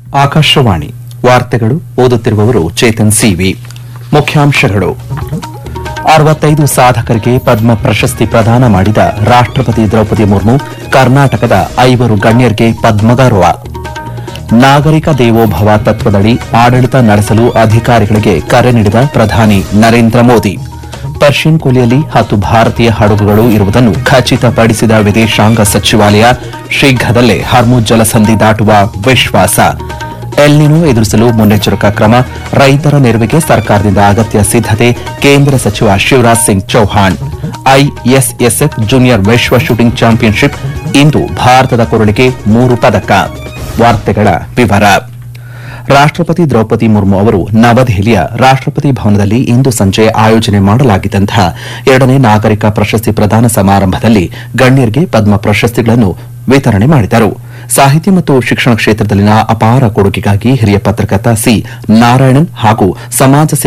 ಆಕಾಶವಾಣಿ ವಾರ್ತೆಗಳು ಓದುತ್ತಿರುವವರು ಚೇತನ್ ಸಿವಿ ಮುಖ್ಯಾಂಶಗಳು ಅರವತ್ತೈದು ಸಾಧಕರಿಗೆ ಪದ್ಮ ಪ್ರಶಸ್ತಿ ಪ್ರದಾನ ಮಾಡಿದ ರಾಷ್ಟಪತಿ ದ್ರೌಪದಿ ಮುರ್ಮು ಕರ್ನಾಟಕದ ಐವರು ಗಣ್ಯರಿಗೆ ಪದ್ಮಗೌರವ ನಾಗರಿಕ ದೇವೋಭವ ತತ್ವದಡಿ ಆಡಳಿತ ನಡೆಸಲು ಅಧಿಕಾರಿಗಳಿಗೆ ಕರೆ ನೀಡಿದ ಪ್ರಧಾನಿ ನರೇಂದ್ರ ಮೋದಿ ಪರ್ಷಿಯನ್ ಕೊಲ್ಲಿಯಲ್ಲಿ ಹತ್ತು ಭಾರತೀಯ ಹಡಗುಗಳು ಇರುವುದನ್ನು ಖಚಿತಪಡಿಸಿದ ವಿದೇಶಾಂಗ ಸಚಿವಾಲಯ ಶೀಘ್ರದಲ್ಲೇ ಹರ್ಮುಜ್ ಜಲಸಂಧಿ ದಾಟುವ ವಿಶ್ವಾಸ ಎಲ್ನಿನೋ ಎದುರಿಸಲು ಮುನ್ನೆಚ್ಚರಿಕಾ ಕ್ರಮ ರೈತರ ನೆರವಿಗೆ ಸರ್ಕಾರದಿಂದ ಅಗತ್ಯ ಸಿದ್ದತೆ ಕೇಂದ್ರ ಸಚಿವ ಶಿವರಾಜ್ ಸಿಂಗ್ ಚೌಹಾಣ್ ಐಎಸ್ಎಸ್ಎಫ್ ಜೂನಿಯರ್ ವಿಶ್ವ ಶೂಟಿಂಗ್ ಚಾಂಪಿಯನ್ಶಿಪ್ ಇಂದು ಭಾರತದ ಕೊರಳಿಗೆ ಮೂರು ಪದಕ ವಾರ್ತೆಗಳ ವಿವರ ರಾಷ್ಟಪತಿ ದ್ರೌಪದಿ ಮುರ್ಮು ಅವರು ನವದೆಹಲಿಯ ರಾಷ್ಟಪತಿ ಭವನದಲ್ಲಿ ಇಂದು ಸಂಜೆ ಆಯೋಜನೆ ಮಾಡಲಾಗಿದ್ದಂತಹ ಎರಡನೇ ನಾಗರಿಕ ಪ್ರಶಸ್ತಿ ಪ್ರದಾನ ಸಮಾರಂಭದಲ್ಲಿ ಗಣ್ಯರಿಗೆ ಪದ್ಮ ಪ್ರಶಸ್ತಿಗಳನ್ನು ವಿತರಣೆ ಮಾಡಿದರು ಸಾಹಿತ್ಯ ಮತ್ತು ಶಿಕ್ಷಣ ಕ್ಷೇತ್ರದಲ್ಲಿನ ಅಪಾರ ಕೊಡುಗೆಗಾಗಿ ಹಿರಿಯ ಪತ್ರಕರ್ತ ಸಿ ನಾರಾಯಣನ್ ಹಾಗೂ ಸಮಾಜ